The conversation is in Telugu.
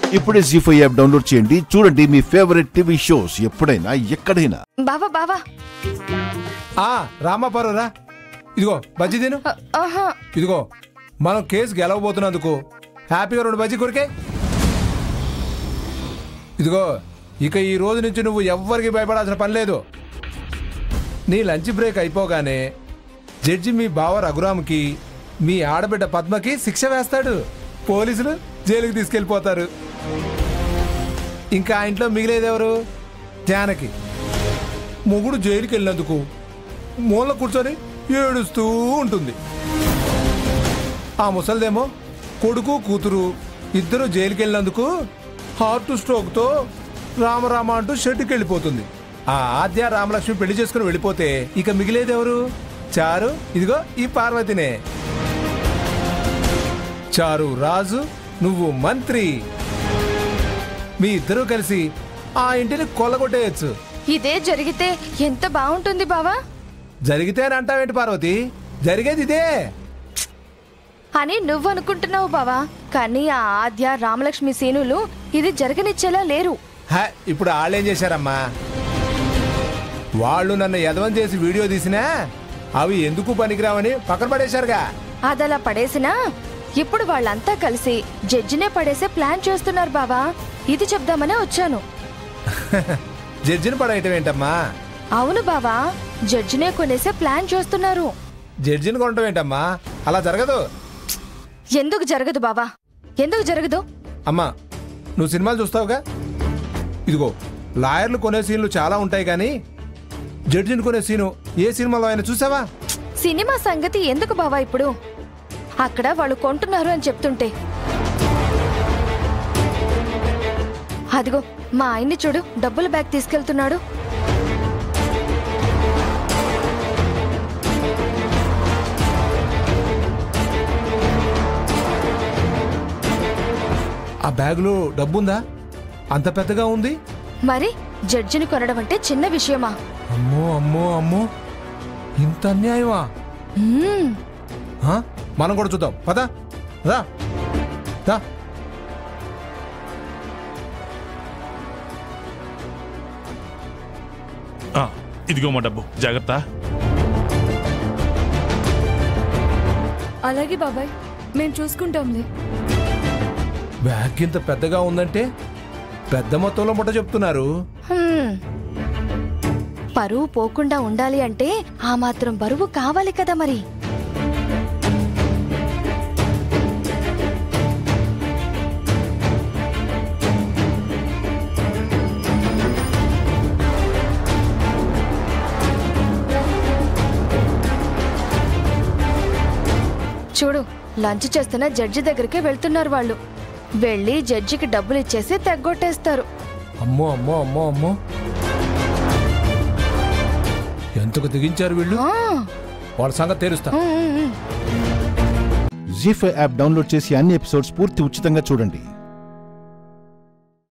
ఇప్పుడే జీ ఫైవ్ యాప్ డౌన్లోడ్ చేయండి చూడండి మీ ఫేవరెట్ టీవీ షోస్ ఎప్పుడైనా ఎక్కడైనా బావా బావా ఆ రామాపారు రా ఇదిగో బజ్జీ తిను అ- ఆహా ఇదిగో మనం కేసు గెలవబోతున్నందుకు హ్యాపీగా రెండు బజ్జీ కొరికే ఇదిగో ఇక ఈ రోజు నుంచి నువ్వు ఎవ్వరికి భయపడాల్సిన పని లేదు నీ లంచ్ బ్రేక్ అయిపోగానే జడ్జి మీ బావ రఘురామ్కి మీ ఆడబిడ్డ పద్మకి శిక్ష వేస్తాడు పోలీసులు జైలుకి తీసుకెళ్ళిపోతారు ఇంకా ఆ ఇంట్లో మిగిలేదెవరు జానకి మొగుడు జైలుకి వెళ్ళినందుకు మూల కూర్చొని ఏడుస్తూ ఉంటుంది ఆ ముసలిదేమో కొడుకు కూతురు ఇద్దరు జైలుకి వెళ్ళినందుకు హార్ట్ స్ట్రోక్తో రామరామ అంటూ షెడ్డుకి వెళ్ళిపోతుంది ఆ ఆద్య రామలక్ష్మి పెళ్లి చేసుకుని వెళ్ళిపోతే ఇక మిగిలేదెవరు చారు ఇదిగో ఈ పార్వతినే చారు రాజు నువ్వు మంత్రి మీ ఇద్దరూ కలిసి ఆ ఇంటిని కొల్లగొట్టేయచ్చు ఇదే జరిగితే ఎంత బాగుంటుంది బావా జరిగితే అని అంటావేంటి పార్వతి జరిగేది ఇదే అని నువ్వు అనుకుంటున్నావు బావా కానీ ఆ ఆద్య రామలక్ష్మి సీనులు ఇది జరగనిచ్చేలా లేరు హ, ఇప్పుడు వాళ్ళేం చేశారమ్మా వాళ్ళు నన్ను ఎదవం చేసి వీడియో తీసినా అవి ఎందుకు పనికిరావని పక్కన పడేశారుగా అదలా పడేసినా ఇప్పుడు వాళ్ళంతా కలిసి జడ్జినే పడేసే ప్లాన్ చేస్తున్నారు బావా ఇది చెప్దామనే వచ్చాను జడ్జిని పడేయటం ఏంటమ్మా అవును బావా జడ్జినే కొనేసే ప్లాన్ చేస్తున్నారు జడ్జిని కొనటం ఏంటమ్మా అలా జరగదు ఎందుకు జరగదు బావా ఎందుకు జరగదు అమ్మా నువ్వు సినిమాలు చూస్తావుగా ఇదిగో లాయర్లు కొనే సీన్లు చాలా ఉంటాయి కానీ జడ్జిని కొనే సీను ఏ సినిమాలో అయినా చూసావా సినిమా సంగతి ఎందుకు బావా ఇప్పుడు అక్కడ వాళ్ళు కొంటున్నారు అని చెప్తుంటే అదిగో మా ఆయన్ని చూడు డబ్బుల బ్యాగ్ తీసుకెళ్తున్నాడు ఆ బ్యాగులో డబ్బుందా అంత పెద్దగా ఉంది మరి జడ్జిని కొనడం అంటే చిన్న విషయమా అమ్మో అమ్మో అమ్మో ఇంత అన్యాయమా మ్మ్. ఆ? మనం కూడా చూద్దాం పదా రా రా ఆ, ఇదిగో మా డబ్బు జాగ్రత్త అలాగే బాబాయ్ మేము చూసుకుంటాంలే బ్యాగ్ ఇంత పెద్దగా ఉందంటే పెద్ద మొత్తంలో ముట్ట చెప్తున్నారు హ్మ్. పరువు పోకుండా ఉండాలి అంటే ఆ మాత్రం బరువు కావాలి కదా మరి చూడు లంచ్ చేస్తున్న జడ్జి దగ్గరికి వెళ్తున్నారు వాళ్ళు వెళ్ళి జడ్జికి డబ్బులు ఇచ్చేసి తెగ్గొట్టేస్తారు అమ్మో అమ్మో అమ్మో అమ్మో ఎంతకు దిగించారు వీళ్ళు ఆ, వాళ్ళ సంగతి తెరుస్తా ఉమ్, ఉమ్, ఉమ్. జీ ఫైవ్ యాప్ డౌన్లోడ్ చేసి అన్ని ఎపిసోడ్స్ పూర్తి ఉచితంగా చూడండి